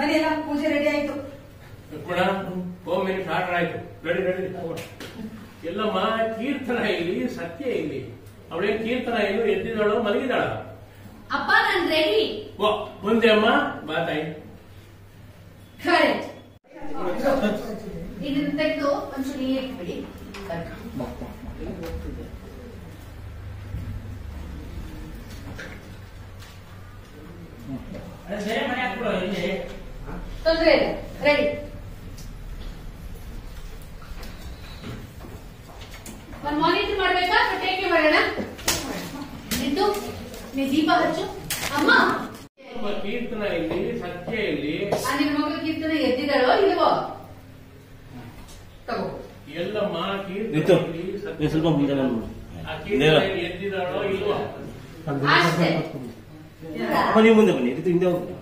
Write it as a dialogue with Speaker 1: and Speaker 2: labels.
Speaker 1: ಬನ್ನಿ ಎಲ್ಲ ಪೂಜೆ ರೆಡಿ ಆಯ್ತು
Speaker 2: ಲಕ್ಷ್ಮಣ ಹೋಮ್ ಮಿನಿಟ್ ಆರ್ಡರ್ ಆಯ್ತು ರೆಡಿ ರೆಡಿ ಎಲ್ಲಮ್ಮ ಕೀರ್ತನ ಇಲ್ಲಿ ಸತ್ಯ ಇಲ್ಲಿ ಅವಳೇನ್ ಕೀರ್ತನ ಏನು ಎದ್ದಿದ್ದಾಳೋ ಮಲಗಿದಾಳ
Speaker 3: ಅಪ್ಪ ನಾನ್ ರೆಡಿ
Speaker 2: ಓ ಮುಂದೆ ಅಮ್ಮ ಬಾ ತಾಯಿ
Speaker 3: ಕರೆಕ್ಟ್ ಇದನ್ನ ತೆಗೆದು ಒಂಚೂರು ನೀರು ಇಟ್ಬಿಡಿ ತೊಂದ್ರೆ ಇಲ್ಲ ರೆಡಿ ಒಂದ್ ಮಾನಿಟರ್ ಮಾಡ್ಬೇಕಾ ಅಥವಾ ಟೇಕೆ ಮಾಡೋಣ ನಿಂತು ನೀ ದೀಪ ಹಚ್ಚು ಅಮ್ಮ
Speaker 2: ನಮ್ಮ ಕೀರ್ತನ ಇಲ್ಲಿ ಸತ್ಯ ಇಲ್ಲಿ
Speaker 3: ಆ ನಿನ್ನ ಮಗಳು ಕೀರ್ತನೆ ಎದ್ದಿದ್ದಾಳೋ ಇಲ್ವೋ ತಗೋ
Speaker 2: ಎಲ್ಲಮ್ಮ
Speaker 4: ನಿಂತು.
Speaker 2: ಕೀರ್ತನ ಇಲ್ಲಿ ಸತ್ಯ
Speaker 4: ನೀವು ಸ್ವಲ್ಪ ಮುಂದೆ ಬಂದು.
Speaker 2: ಆ ಕೀರ್ತನ ಇಲ್ಲಿ ಎದ್ದಿದ್ದಾಳೋ ಇಲ್ವೋ
Speaker 3: ಅಷ್ಟೇ
Speaker 4: ಅಮ್ಮ ನೀವು ಮುಂದೆ ಬನ್ನಿ ಇದು ಹಿಂದೆ ಹೋಗಿ